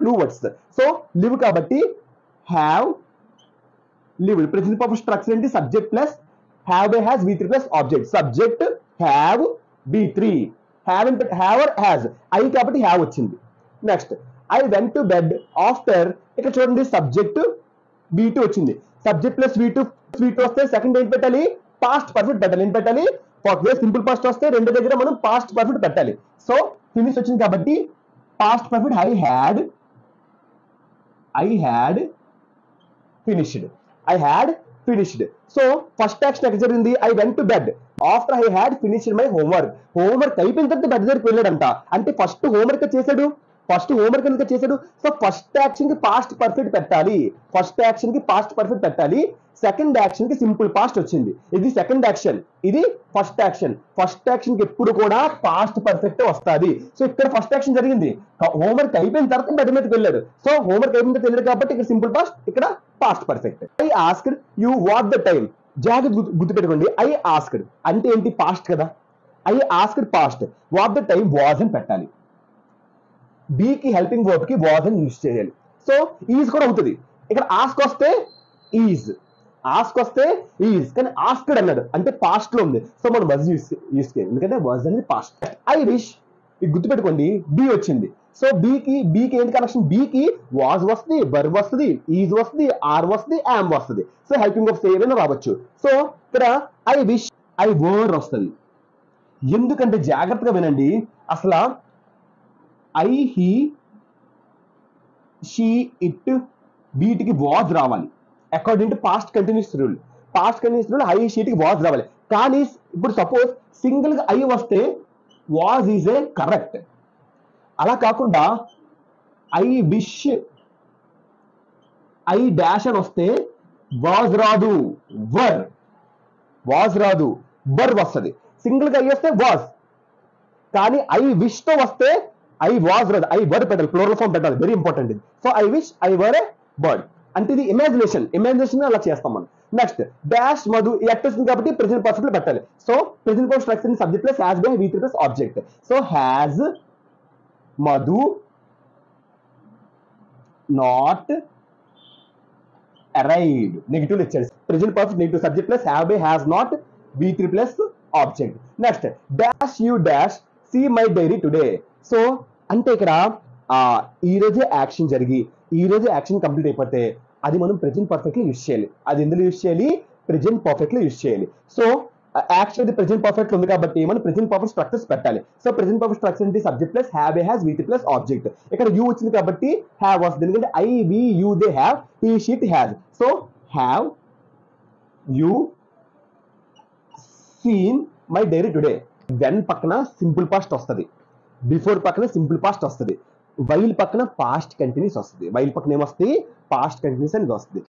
two words so live కాబట్టి have live present perfect structure ఏంటి subject plus have by has B three plus object subject have B three have have or has I కాబట్టి have వచ్చింది next I went to bed after ఇక్కడ చూడండి subject B two వచ్చింది subject plus V two V two వస్తే second ఏంటి పెట్టాలి past perfect పెట్టాలి ఏం పెట్టాలి వే సింపుల్ పాస్ట్ వస్తే రెండు దగ్గర మనం పాస్ట్ పర్ఫెక్ట్ పెట్టాలి సో ఫినిష్ వచ్చింది కాబట్టి past perfect I had I had finished I had finished so first action ఎక్కడ జరిగింది I went to bed after I had finished my homework homework అయిపోయిన తర్వాత బెడ్ దగ్గరికి వెళ్ళాడంట అంటే ఫస్ట్ హోంవర్క్ చేశాడు ఫస్ట్ హోంవర్క్ ఎందుకు చేశాడు సో ఫస్ట్ యాక్షన్ కి పాస్ట్ పర్ఫెక్ట్ పెట్టాలి ఫస్ట్ యాక్షన్ కి పాస్ట్ పర్ఫెక్ట్ పెట్టాలి సెకండ్ యాక్షన్ కి సింపుల్ పాస్ట్ వచ్చింది ఇది సెకండ్ యాక్షన్ ఇది ఫస్ట్ యాక్షన్ ఫస్ట్ యాక్షన్ కి ఎప్పుడు కూడా పాస్ట్ పర్ఫెక్ట్ వస్తుంది సో ఇక్కడ ఫస్ట్ యాక్షన్ జరిగింది హోంవర్క్ అయిపోయిన తర్వాత బెడ్ మీదకి వెళ్ళాడు సో హోంవర్క్ అయిపోయిన తర్వాత వెళ్ళాడు కాబట్టి ఇక్కడ సింపుల్ పాస్ట్ ఇక్కడ past perfect I asked you what the time జాగ్రత్త గుర్తు గుర్తుపెట్టుకోండి ఐ ఆస్క్డ్ అంటే ఏంటి పాస్ట్ కదా I asked past what the time was అని పెట్టాలి B కి హెల్పింగ్ వర్బ్ కి వాజ్ అని యూజ్ చేయాలి సో ఈజ్ కూడా అవుతుంది ఇక్కడ ఆస్క్ వస్తే ఈజ్ ఆస్క్ వస్తే ఈజ్ కానీ ఆస్క్డ్ అన్నాడు అంటే పాస్ట్ లో ఉంది సో మనం వజ్ యూస్ యూస్ చేయాలి ఎందుకంటే వజ్ అనేది పాస్ట్ ఐ విష్ ఇది గుర్తుపెట్టుకోండి బి వచ్చింది సో బీకి బీకి ఏంటి కనెక్షన్ బీకి వాజ్ వస్తుంది వర్బ్ వస్తుంది ఈజ్ వస్తుంది ఆర్ వస్తుంది యామ్ వస్తుంది సో హెల్పింగ్ ఆఫ్ సేవ్ అని రావచ్చు సో ఇక్కడ ఐ విష్ ఐ వర్ వస్తుంది ఎందుకంటే జాగ్రత్తగా వినండి అసలు ఐ హీ షీ ఇట్ వీటికి వాజ్ రావాలి according to past continuous rule past continuous rule I షీట్కి వాజ్ రావాలి కానీ ఇప్పుడు సపోజ్ సింగిల్ గా ఐ వస్తే వాజ్ ఈజ్ ఏ కరెక్ట్ అలా కాకుండా ఐ విష్ ఐ డాష్ అని వస్తే వాజ్ రాదు వర్ వాజ్ రాదు వర్ వస్తుంది సింగిల్ గా ఐ వస్తే వాజ్ కానీ ఐ విష్ తో వస్తే ఐ వాజ్ రాదు ఐ వర్ పెట్టాలి ప్లోరల్ ఫామ్ పెట్టాలి వెరీ ఇంపార్టెంట్ ఇది so I wish I were a bird అంటే ఇది ఇమాజినేషన్ ఇమాజినేషన్ అలా చేస్తాం మనం నెక్స్ట్ డాష్ మధు ఈ యాక్ట్ వస్తుంది కాబట్టి ప్రెసెంట్ పర్ఫెక్ట్ లో పెట్టాలి so present perfect structure subject plus has by V plus object so has Madhu not arrived negative ఇచ్చాడు present perfect negative subject plus have by has not B three plus object next dash you dash see my diary today so అంటే ఇక్కడ ఆ, ఈ రోజే action జరిగి ఈ రోజు action complete అయిపోతే అది మనం ప్రెజెంట్ పర్ఫెక్ట్ లో యూస్ చేయాలి అది ఎందులో యూస్ చేయాలి ప్రెజెంట్ పర్ఫెక్ట్ లో యూస్ చేయాలి సో యాక్షన్ అది ప్రెజెంట్ పర్ఫెక్ట్ ఉంది కాబట్టి మనం ప్రెజెంట్ పర్ఫెక్ట్ స్ట్రక్చర్స్ పెట్టాలి సో ప్రెజెంట్ పర్ఫెక్ట్ స్ట్రక్చర్ అంటే subject plus have a has వీటి ప్లస్ ఆబ్జెక్ట్ ఇక్కడ యూ వచ్చింది కాబట్టి హ్యావ్ వస్తుంది ఎందుకంటే I we you they have he she it has so have you seen my diary today when పక్కన simple past వస్తుంది before పక్కన సింపుల్ పాస్ట్ వస్తుంది వైల్ పక్కన పాస్ట్ కంటిన్యూస్ వస్తుంది వైల్ పక్కన ఏమొస్తుంది పాస్ట్ కంటిన్యూస్ అనేది వస్తుంది